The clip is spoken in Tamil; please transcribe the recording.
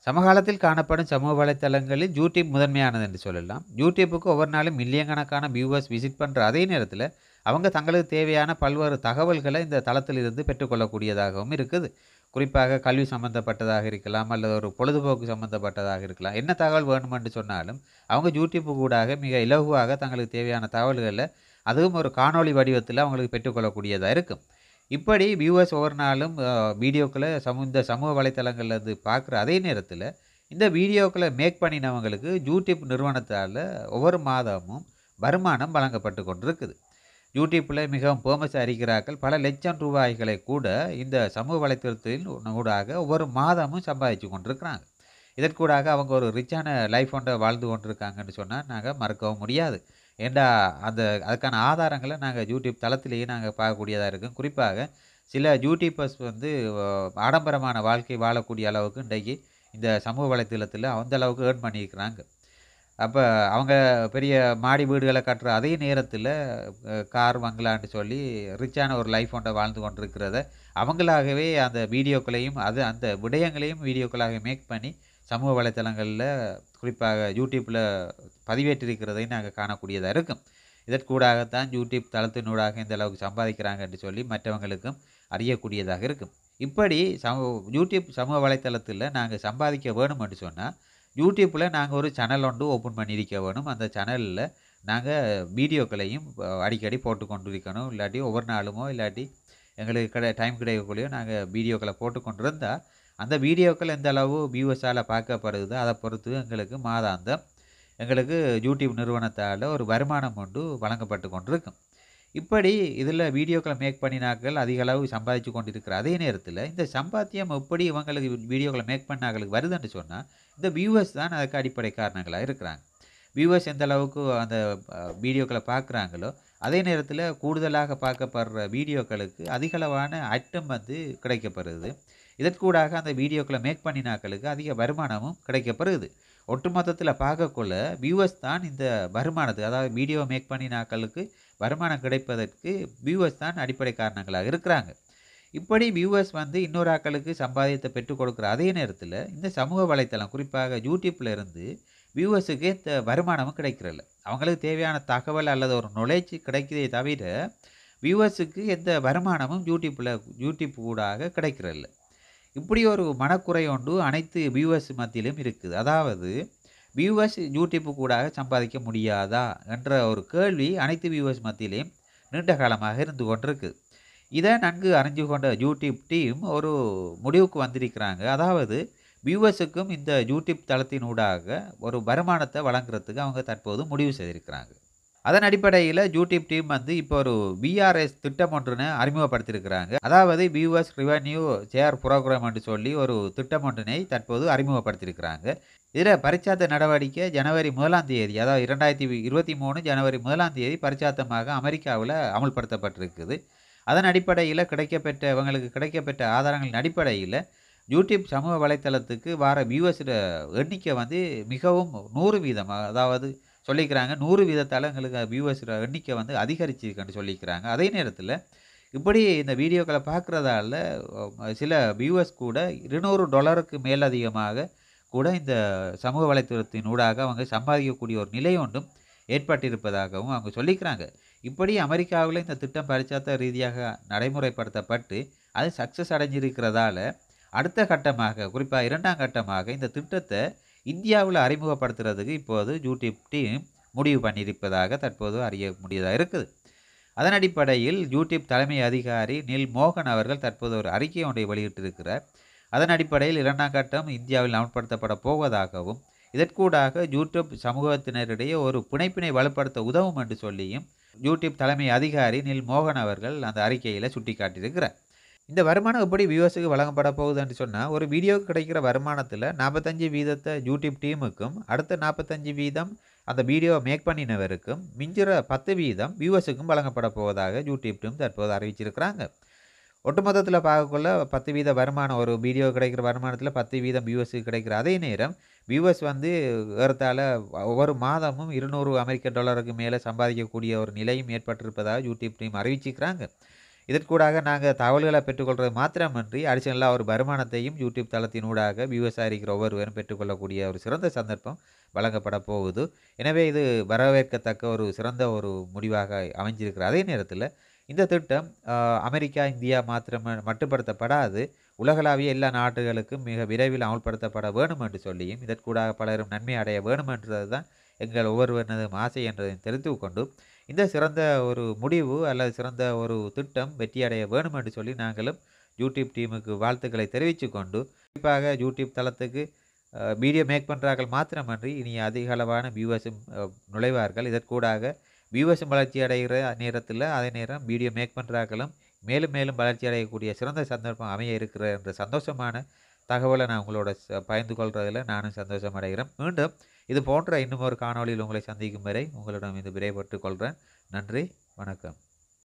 சமகாலத்தில் காணப்படும் சமூக வலைத்தளங்களில் யூடியூப் முதன்மையானது என்று சொல்லலாம் யூடியூப்புக்கு ஒவ்வொரு நாளும் மில்லியன் கணக்கான வியூவர்ஸ் விசிட் பண்ணுற அதே நேரத்தில் அவங்க தங்களுக்கு தேவையான பல்வேறு தகவல்களை இந்த தளத்திலிருந்து பெற்றுக்கொள்ளக்கூடியதாகவும் இருக்குது குறிப்பாக கல்வி சம்மந்தப்பட்டதாக இருக்கலாம் அல்லது ஒரு பொழுதுபோக்கு சம்மந்தப்பட்டதாக இருக்கலாம் என்ன தகவல் வேணுமென்று சொன்னாலும் அவங்க யூடியூப் கூடாக மிக இலகுவாக தங்களுக்கு தேவையான தகவல்களை அதுவும் ஒரு காணொளி வடிவத்தில் அவங்களுக்கு பெற்றுக்கொள்ளக்கூடியதாக இருக்கும் இப்படி வியூவர்ஸ் ஒவ்வொரு நாளும் வீடியோக்களை சமூ இந்த சமூக வலைத்தளங்கள்ல இருந்து பார்க்குற அதே நேரத்தில் இந்த வீடியோக்களை மேக் பண்ணினவங்களுக்கு யூடியூப் நிறுவனத்தால் ஒவ்வொரு மாதமும் வருமானம் வழங்கப்பட்டு கொண்டிருக்குது யூடியூப்பில் மிகவும் ஃபேமஸ் அறிகிறார்கள் பல லட்சம் ரூபாய்களை கூட இந்த சமூக வலைத்தளத்தில் ஊடாக ஒவ்வொரு மாதமும் சம்பாதிச்சு கொண்டிருக்கிறாங்க இதற்கூடாக அவங்க ஒரு ரிச்சான லைஃப் ஒன்றை வாழ்ந்து கொண்டிருக்காங்கன்னு சொன்னால் நாங்கள் மறக்கவும் முடியாது ஏண்டா அந்த அதுக்கான ஆதாரங்களை நாங்கள் யூடியூப் தளத்திலேயே நாங்கள் பார்க்கக்கூடியதாக இருக்கும் குறிப்பாக சில யூடியூபர்ஸ் வந்து அஹ், ஆடம்பரமான வாழ்க்கை வாழக்கூடிய அளவுக்கு இன்றைக்கு இந்த சமூக வலைத்தளத்தில் அந்த அளவுக்கு ஏர்ன் பண்ணியிருக்கிறாங்க அப்போ அவங்க பெரிய மாடி வீடுகளை கட்டுற அதே நேரத்தில் கார் வங்கலான்னு சொல்லி ரிச்சான ஒரு லைஃப் ஒன்றை வாழ்ந்து கொண்டிருக்கிறத அவங்களாகவே அந்த வீடியோக்களையும் அது அந்த விடயங்களையும் வீடியோக்களாக மேக் பண்ணி சமூக வலைத்தளங்களில் குறிப்பாக யூடியூப்பில் பதிவேற்றிருக்கிறதை நாங்கள் காணக்கூடியதாக இருக்கும் இதற்கூடாகத்தான் யூடியூப் தளத்தினூடாக இந்த அளவுக்கு சம்பாதிக்கிறாங்க என்று சொல்லி மற்றவங்களுக்கும் அறியக்கூடியதாக இருக்கும் இப்படி சமூக யூடியூப் சமூக வலைத்தளத்தில் நாங்கள் சம்பாதிக்க வேணும் என்று சொன்னால் யூடியூப்பில் நாங்கள் ஒரு சேனல் ஒன்று ஓப்பன் பண்ணியிருக்க வேணும் அந்த சேனலில் நாங்கள் வீடியோக்களையும் அஹ், அடிக்கடி போட்டு கொண்டு இருக்கணும் இல்லாட்டி ஒவ்வொரு நாளுமோ இல்லாட்டி எங்களுக்கு கிடை டைம் கிடைக்கக்குள்ளேயோ நாங்கள் வீடியோக்களை போட்டு கொண்டு இருந்தால் அந்த வீடியோக்கள் எந்த அளவு வியூவர்ஸால் பார்க்கப்படுதோ அதை பொறுத்து எங்களுக்கு மாதாந்தம் எங்களுக்கு யூடியூப் நிறுவனத்தால் ஒரு வருமானம் கொண்டு வழங்கப்பட்டு கொண்டிருக்கும் இப்படி இதில் வீடியோக்களை மேக் பண்ணினாக்கள் அதிக அளவு சம்பாதிச்சு கொண்டிருக்கிற அதே நேரத்தில் இந்த சம்பாத்தியம் எப்படி இவங்களுக்கு வீடியோக்களை மேக் பண்ணாக்களுக்கு வருதுன்னு சொன்னால் இந்த வியூவர்ஸ் தான் அதுக்கு அடிப்படை காரணங்களாக இருக்கிறாங்க வியூவர்ஸ் எந்த அளவுக்கு அந்த அஹ், வீடியோக்களை பார்க்குறாங்களோ அதே நேரத்தில் கூடுதலாக பார்க்கப்படுற வீடியோக்களுக்கு அதிகளவான அட்டம் வந்து கிடைக்கப்படுது இதற்கூடாக அந்த வீடியோக்களை மேக் பண்ணினாக்களுக்கு அதிக வருமானமும் கிடைக்கப்படுது ஒட்டுமொத்தத்தில் பார்க்கக்குள்ள வியூவர்ஸ் தான் இந்த வருமானத்துக்கு அதாவது வீடியோ மேக் பண்ணினாக்களுக்கு வருமானம் கிடைப்பதற்கு வியூவர்ஸ் தான் அடிப்படை காரணங்களாக இருக்கிறாங்க இப்படி வியூவர்ஸ் வந்து இன்னொரு ஆக்களுக்கு சம்பாதியத்தை பெற்றுக் கொடுக்குற அதே நேரத்தில் இந்த சமூக வலைத்தளம் குறிப்பாக யூடியூப்ல இருந்து வியூவர்ஸுக்கு இந்த வருமானமும் கிடைக்கிறதில்ல அவங்களுக்கு தேவையான தகவல் அல்லது ஒரு நுழைச்சி கிடைக்கிறதே தவிர வியூவர்ஸுக்கு எந்த வருமானமும் யூடியூப்பில் யூடியூப் ஊடாக கிடைக்கிறதில்ல இப்படி ஒரு மனக்குறை ஒன்று அனைத்து வியூவர்ஸ் மத்தியிலும் இருக்குது அதாவது வியூவர்ஸ் யூடியூப்பு கூடாக சம்பாதிக்க முடியாதா என்ற ஒரு கேள்வி அனைத்து வியூவர்ஸ் மத்தியிலையும் நீண்ட காலமாக இருந்து கொண்டிருக்குது இதை நன்கு அறிஞ்சு கொண்ட யூடியூப் டீம் ஒரு முடிவுக்கு வந்திருக்கிறாங்க அதாவது வியூவர்ஸுக்கும் இந்த யூடியூப் தளத்தினூடாக ஒரு வருமானத்தை வழங்குறதுக்கு அவங்க தற்போது முடிவு செய்திருக்கிறாங்க அதன் அடிப்படையில் யூடியூப் டீம் வந்து இப்போ ஒரு விஆர்எஸ் திட்டம் ஒன்றுன்னு அறிமுகப்படுத்தியிருக்கிறாங்க அதாவது வியூவர்ஸ் ரெவன்யூ ஷேர் ப்ரோக்ராம் என்று சொல்லி ஒரு திட்டம் ஒன்றினை தற்போது அறிமுகப்படுத்தியிருக்கிறாங்க இதில் பரிச்சாத்த நடவடிக்கை ஜனவரி முதலாம் தேதி அதாவது இரண்டாயிரத்தி இருபத்தி மூணு ஜனவரி முதலாம் தேதி பரிச்சாத்தமாக அமெரிக்காவில் அமல்படுத்தப்பட்டிருக்குது அதன் அடிப்படையில் கிடைக்கப்பெற்ற இவங்களுக்கு கிடைக்கப்பெற்ற ஆதாரங்களின் அடிப்படையில் யூடியூப் சமூக வலைத்தளத்துக்கு வர வியூவர்ஸோட எண்ணிக்கை வந்து மிகவும் நூறு வீதம் அதாவது சொல்லிக்கிறாங்க நூறு வீதத்தால் எங்களுக்கு வியூவர்ஸோட எண்ணிக்கை வந்து அதிகரிச்சிருக்குன்னு சொல்லிக்கிறாங்க அதே நேரத்தில் இப்படி இந்த வீடியோக்களை பார்க்குறதால சில வியூவர்ஸ் கூட இருநூறு டாலருக்கு மேலதிகமாக கூட இந்த சமூக வலைத்தளத்தின் ஊடாக அவங்க சம்பாதிக்கக்கூடிய ஒரு நிலை ஒன்றும் ஏற்பட்டிருப்பதாகவும் அவங்க சொல்லிக்கிறாங்க இப்படி அமெரிக்காவில் இந்த திட்டம் பரிச்சாத்த ரீதியாக நடைமுறைப்படுத்தப்பட்டு அது சக்ஸஸ் அடைஞ்சிருக்கிறதால அடுத்த கட்டமாக குறிப்பாக இரண்டாம் கட்டமாக இந்த திட்டத்தை இந்தியாவில் அறிமுகப்படுத்துறதுக்கு இப்போது யூடியூப் டீம் முடிவு பண்ணியிருப்பதாக தற்போது அறிய முடியதாக இருக்குது அதன் அடிப்படையில் யூடியூப் தலைமை அதிகாரி நில் மோகன் அவர்கள் தற்போது ஒரு அறிக்கை ஒன்றை வெளியிட்டிருக்கிறார் அதன் அடிப்படையில் இரண்டாம் கட்டம் இந்தியாவில் அமல்படுத்தப்பட போவதாகவும் இதற்கூடாக யூடியூப் சமூகத்தினரிடையே ஒரு பிணைப்பினை வலுப்படுத்த உதவும் என்று சொல்லியும் யூடியூப் தலைமை அதிகாரி நில் மோகன் அவர்கள் அந்த அறிக்கையில் சுட்டிக்காட்டியிருக்கிறார் இந்த வருமானம் எப்படி வியூவர்ஸுக்கு வழங்கப்பட போகுதுன்னு சொன்னால் ஒரு வீடியோவுக்கு கிடைக்கிற வருமானத்தில் நாற்பத்தஞ்சு வீதத்தை யூடியூப் டீமுக்கும் அடுத்த நாற்பத்தஞ்சு வீதம் அந்த வீடியோவை மேக் பண்ணினவருக்கும் மிஞ்சுற பத்து வீதம் வியூவர்ஸுக்கும் வழங்கப்பட போவதாக யூடியூப் டீம் தற்போது அறிவிச்சிருக்கிறாங்க ஒட்டுமொத்தத்தில் பார்க்கக்குள்ள பத்து வீத வருமானம் ஒரு வீடியோ கிடைக்கிற வருமானத்தில் பத்து வீதம் வியூவர்ஸுக்கு கிடைக்கிற அதே நேரம் வியூவர்ஸ் வந்து ஏறத்தாழ ஒவ்வொரு மாதமும் இருநூறு அமெரிக்க டாலருக்கு மேலே சம்பாதிக்கக்கூடிய ஒரு நிலையும் ஏற்பட்டிருப்பதாக யூடியூப் டீம் அறிவிச்சிருக்கிறாங்க இதற்கூடாக நாங்கள் தகவல்களை பெற்றுக்கொள்வது மாத்திரமன்றி அடிஷனலாக ஒரு வருமானத்தையும் யூடியூப் தளத்தினூடாக வியூவர்ஸாக இருக்கிற ஒவ்வொருவரும் பெற்றுக்கொள்ளக்கூடிய ஒரு சிறந்த சந்தர்ப்பம் வழங்கப்பட போகுது எனவே இது வரவேற்கத்தக்க ஒரு சிறந்த ஒரு முடிவாக அமைஞ்சிருக்கிற அதே நேரத்தில் இந்த திட்டம் ஆஹ், அமெரிக்கா இந்தியா மாத்திரம் மட்டுப்படுத்தப்படாது உலகளாவிய எல்லா நாடுகளுக்கும் மிக விரைவில் அமல்படுத்தப்பட வேணும் என்று சொல்லியும் இதற்கூடாக பலரும் நன்மை அடைய வேணும் என்றது தான் எங்கள் ஒவ்வொருவனதும் ஆசை என்பதை தெரிந்து கொண்டு இந்த சிறந்த ஒரு முடிவு அல்லது சிறந்த ஒரு திட்டம் வெற்றியடைய வேணும் என்று சொல்லி நாங்களும் யூடியூப் டீமுக்கு வாழ்த்துக்களை தெரிவித்து கொண்டு குறிப்பாக யூடியூப் தளத்துக்கு வீடியோ மேக் பண்ணுறார்கள் மாத்திரமன்றி இனி அதிக அளவான வியூவர்ஸும் நுழைவார்கள் இதற்கூடாக வியூவர்ஸும் வளர்ச்சி அடைகிற நேரத்தில் அதே நேரம் வீடியோ மேக் பண்ணுறார்களும் மேலும் மேலும் வளர்ச்சி அடையக்கூடிய சிறந்த சந்தர்ப்பம் அமைய இருக்கிற என்ற சந்தோஷமான தகவலை நான் உங்களோட ச- பகிர்ந்து கொள்றதுல நானும் சந்தோஷம் அடைகிறேன் மீண்டும் இது போன்ற இன்னும் ஒரு காணொளியில் உங்களை சந்திக்கும் வரை உங்களிடம் இது விடைபெற்றுக் கொள்கிறேன் நன்றி வணக்கம்